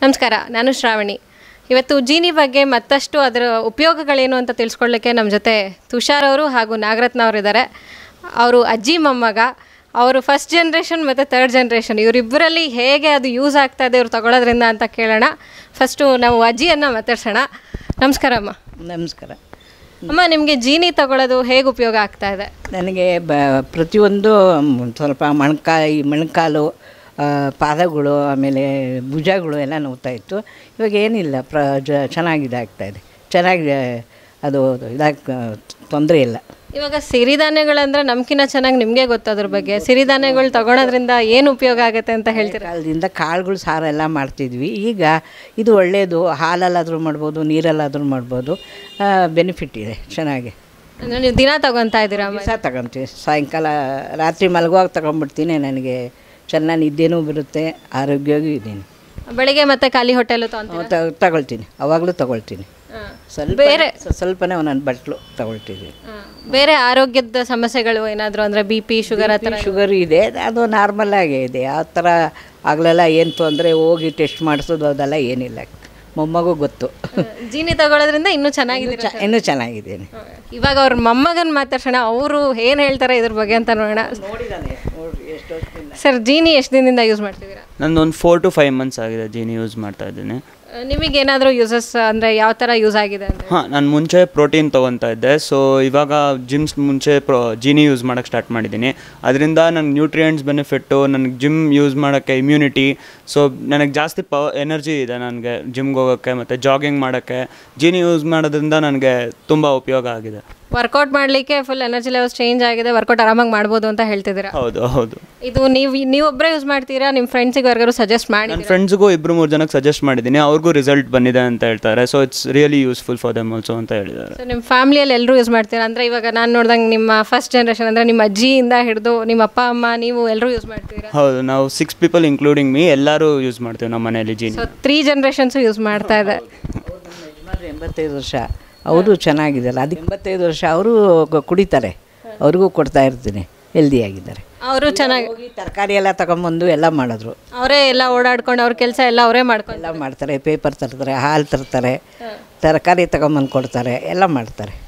ನಮಸ್ಕಾರ ನಾನು ಶ್ರಾವಣಿ ಇವತ್ತು ಜೀನಿ ಬಗ್ಗೆ ಮತ್ತಷ್ಟು ಅದರ ಉಪಯೋಗಗಳೇನು ಅಂತ ತಿಳ್ಸ್ಕೊಳ್ಳಿಕ್ಕೆ ನಮ್ಮ ಜೊತೆ ತುಷಾರ್ ಅವರು ಹಾಗೂ ನಾಗರತ್ನ ಅವರು ಇದ್ದಾರೆ ಅವರು ಅಜ್ಜಿ ಮೊಮ್ಮಗ ಅವರು ಫಸ್ಟ್ ಜನ್ರೇಷನ್ ಮತ್ತು ತರ್ಡ್ ಜನ್ರೇಷನ್ ಇವರಿಬ್ಬರಲ್ಲಿ ಹೇಗೆ ಅದು ಯೂಸ್ ಆಗ್ತಾ ಇದೆ ಇವ್ರು ತಗೊಳ್ಳೋದ್ರಿಂದ ಅಂತ ಕೇಳೋಣ ಫಸ್ಟು ನಾವು ಅಜ್ಜಿಯನ್ನು ಮಾತಾಡ್ಸೋಣ ನಮಸ್ಕಾರ ಅಮ್ಮ ನಮಸ್ಕಾರ ಅಮ್ಮ ನಿಮಗೆ ಜೀನಿ ತಗೊಳ್ಳೋದು ಹೇಗೆ ಉಪಯೋಗ ಆಗ್ತಾ ಇದೆ ನನಗೆ ಬ ಪ್ರತಿಯೊಂದು ಮ್, ಸ್ವಲ್ಪ ಮೊಣಕಾಯಿ ಮೊಣಕಾಲು ಆ, ಪಾದಗಳು ಆಮೇಲೆ ಭುಜಗಳು ಎಲ್ಲ ನೋವ್ತಾ ಇತ್ತು ಇವಾಗ ಏನಿಲ್ಲ ಪ್ರ ಜ ಚೆನ್ನಾಗಿದೆ ಆಗ್ತಾಯಿದೆ ಚೆನ್ನಾಗಿ ಅದು ಇದಾಗಿ ತೊಂದರೆ ಇಲ್ಲ ಇವಾಗ ಸಿರಿಧಾನ್ಯಗಳಂದ್ರೆ ನಮ್ಕಿನ್ನ ಚೆನ್ನಾಗಿ ನಿಮಗೆ ಗೊತ್ತದ್ರ ಬಗ್ಗೆ ಸಿರಿಧಾನ್ಯಗಳು ತಗೊಳೋದ್ರಿಂದ ಏನು ಉಪಯೋಗ ಆಗುತ್ತೆ ಅಂತ ಹೇಳ್ತೀರಾ ಕಾಲದಿಂದ ಕಾಳುಗಳು ಸಾರೆಲ್ಲ ಮಾಡ್ತಿದ್ವಿ ಈಗ ಇದು ಒಳ್ಳೆಯದು ಹಾಲಲ್ಲಾದರೂ ಮಾಡ್ಬೋದು ನೀರಲ್ಲಾದರೂ ಮಾಡ್ಬೋದು ಬೆನಿಫಿಟ್ ಇದೆ ಚೆನ್ನಾಗಿ ಅಂದ್ರೆ ನೀವು ದಿನ ತಗೊತಾ ಇದ್ದೀರಾ ಅಮ್ಮ ದಿವಸ ತಗೊತೀವಿ ಸಾಯಂಕಾಲ ರಾತ್ರಿ ಮಲಗುವಾಗ ತಗೊಂಡ್ಬಿಡ್ತೀನಿ ನನಗೆ ಚೆನ್ನಾಗಿ ನಿದ್ದೆನೂ ಬರುತ್ತೆ ಆರೋಗ್ಯವಾಗೂ ಇದ್ದೀನಿ ಬೆಳಿಗ್ಗೆ ಮತ್ತೆ ಖಾಲಿ ಹೊಟ್ಟೆಲು ತಗೊಂತ ಅವ್ ತ- ತಗೊಳ್ತೀನಿ ಅವಾಗಲೂ ತಗೊಳ್ತೀನಿ ಸ್ವಲ್ಪ ಬೇರೆ ಸ್ವಲ್ಪನೇ ಒಂದೊಂದು ಬಟ್ಲು ತಗೊಳ್ತಿದ್ದೀನಿ ಬೇರೆ ಆರೋಗ್ಯದ ಸಮಸ್ಯೆಗಳು ಏನಾದರೂ ಅಂದರೆ ಬಿ ಪಿ ಶುಗರ್ ಆ ಥರ ಶುಗರ್ ಇದೆ ಅದು ನಾರ್ಮಲ್ ಆಗೇ ಇದೆ ಆ ಥರ ಆಗಲೆಲ್ಲ ಏನು ತೊಂದರೆ ಹೋಗಿ ಟೆಸ್ಟ್ ಮಾಡಿಸೋದು ಅದೆಲ್ಲ ಏನಿಲ್ಲ ಮೊಮ್ಮಗೂ ಗೊತ್ತು ಜೀನಿ ತಗೊಳ್ಳೋದ್ರಿಂದ ಇನ್ನೂ ಚೆನ್ನಾಗಿದೆ ಚ- ಇನ್ನೂ ಚೆನ್ನಾಗಿದ್ದೀನಿ ಇವಾಗ ಅವ್ರ ಮೊಮ್ಮಗನ್ ಮಾತಾಡ್ಸೋಣ ಅವರು ಏನು ಹೇಳ್ತಾರೆ ಇದ್ರ ಬಗ್ಗೆ ಅಂತ ನೋಡೋಣ ನೋಡಿದ್ದಾನೆ ನೋಡ್ರಿ ಎಷ್ಟು ವರ್ಷದಿಂದ ಸರ್ ಜೀನಿ ಎಷ್ಟು ದಿನದಿಂದ ಯೂಸ್ ಮಾಡ್ತಿದ್ದೀರಾ ನಂದು ಒಂದು ಫೋರ್ ಟು ಫೈವ್ ಮಂತ್ಸ್ ಆಗಿದೆ ಜೀನಿ ಯೂಸ್ ಮಾಡ್ತಾ ಇದ್ದೀನಿ ನಿಮಗೇನಾದರೂ ಯೂಸಸ್ ಅಂದರೆ ಯಾವ ಥರ ಯೂಸ್ ಆಗಿದೆ ಅಂದರೆ ಹಾಂ ನಾನು ಮುಂಚೆ ಪ್ರೋಟೀನ್ ತೊಗೊತಾ ಇದ್ದೆ ಸೊ ಇವಾಗ ಜಿಮ್ಸ್ ಮುಂಚೆ ಪ್ರೋ ಜೀನಿ ಯೂಸ್ ಮಾಡೋಕ್ಕೆ ಸ್ಟಾರ್ಟ್ ಮಾಡಿದ್ದೀನಿ ಅದರಿಂದ ನನಗೆ ನ್ಯೂಟ್ರಿಯೆಂಟ್ಸ್ ಬೆನಿಫಿಟ್ಟು ನನಗೆ ಜಿಮ್ ಯೂಸ್ ಮಾಡೋಕ್ಕೆ ಇಮ್ಯುನಿಟಿ ಸೊ ನನಗೆ ಜಾಸ್ತಿ ಪವ ಎನರ್ಜಿ ಇದೆ ನನಗೆ ಜಿಮ್ಗೆ ಹೋಗೋಕ್ಕೆ ಮತ್ತು ಜಾಗಿಂಗ್ ಮಾಡೋಕ್ಕೆ ಜೀನಿ ಯೂಸ್ ಮಾಡೋದ್ರಿಂದ ನನಗೆ ತುಂಬ ಉಪಯೋಗ ಆಗಿದೆ ವರ್ಕೌಟ್ ಮಾಡಲಿಕ್ಕೆ ಫುಲ್ ಎನರ್ಜಿ ಲೆವೆಲ್ಸ್ ಚೇಂಜ್ ಆಗಿದೆ ವರ್ಕೌಟ್ ಆರಾಮಾಗಿ ಮಾಡ್ಬೋದು ಅಂತ ಹೇಳ್ತಿದ್ದೀರಾ ಹೌದು ಹೌದು ಇದು ನೀವು ನೀವೊಬ್ಬರೇ ಯೂಸ್ ಮಾಡ್ತೀರಾ ನಿಮ್ಮ ಫ್ರೆಂಡ್ಸಿಗೆ ವರ್ಗಾರು ಸಜೆಸ್ಟ್ ಮಾಡಿ ನನ್ನ ಫ್ರೆಂಡ್ಸ್ಗೂ ಇಬ್ಬರು ಮೂರು ಜನಕ್ಕೆ ಸಜೆಸ್ಟ್ ಮಾಡಿದ್ದೀನಿ ಅವ್ರಿಗೂ ರಿಸಲ್ಟ್ ಬಂದಿದೆ ಅಂತ ಹೇಳ್ತಾರೆ so it's really useful for them also ಅಂತ ಹೇಳಿದ್ದಾರೆ ಸೊ ನಿಮ್ಮ ಫ್ಯಾಮಿಲಿಯಲ್ಲಿ ಎಲ್ಲರೂ ಯೂಸ್ ಮಾಡ್ತೀರಾ ಅಂದರೆ ಇವಾಗ ನಾನು ನೋಡ್ದಂಗೆ ನಿಮ್ಮ ಫಸ್ಟ್ ಜನ್ರೇಷನ್ ಅಂದರೆ ನಿಮ್ಮ ಅಜ್ಜಿಯಿಂದ ಹಿಡಿದು ನಿಮ್ಮ ಅಪ್ಪ ಅಮ್ಮ ನೀವು ಎಲ್ಲರೂ ಯೂಸ್ ಮಾಡ್ತೀರಾ ಹೌದು ನಾವು ಸಿಕ್ಸ್ ಪೀಪಲ್ ಇನ್ಕ್ಲೂಡಿಂಗ್ ಮೀ ಎಲ್ಲರೂ ಯೂಸ್ ಮಾಡ್ತೀವಿ ನಮ್ಮ ಮನೆಯಲ್ಲಿ Genie so three generations use ಮಾಡ್ತಾ ಇದೆ ಯಜಮಾನ್ರು ಎಂಬತ್ತೈದು ವರ್ಷ ಅವರು ಚೆನ್ನಾಗಿದ್ದಾರೆ ಅದಕ್ಕೆ ಎಂಬತ್ತೈದು ವರ್ಷ ಅವರು ಕುಡಿತಾರೆ ಅವ್ರಿಗೂ ಕೊಡ್ತಾ ಇರ್ತೀನಿ ಹೆಲ್ದಿಯಾಗಿದ್ದಾರೆ ಅವರು ಚೆನ್ನಾಗಿ ಹೋಗಿ ತರಕಾರಿ ಎಲ್ಲ ತಗೊಂಬಂದು ಎಲ್ಲ ಮಾಡಿದ್ರು ಅವರೇ ಎಲ್ಲ ಓಡಾಡ್ಕೊಂಡು ಅವ್ರ ಕೆಲಸ ಎಲ್ಲ ಅವರೇ ಮಾಡ್ಕೊಂಡು ಎಲ್ಲ ಮಾಡ್ತಾರೆ ಪೇಪರ್ ತರ್ತಾರೆ ಹಾಲು ತರ್ತಾರೆ ತರಕಾರಿ ತಗೊಂಬಂದು ಕೊಡ್ತಾರೆ ಎಲ್ಲ ಮಾಡ್ತಾರೆ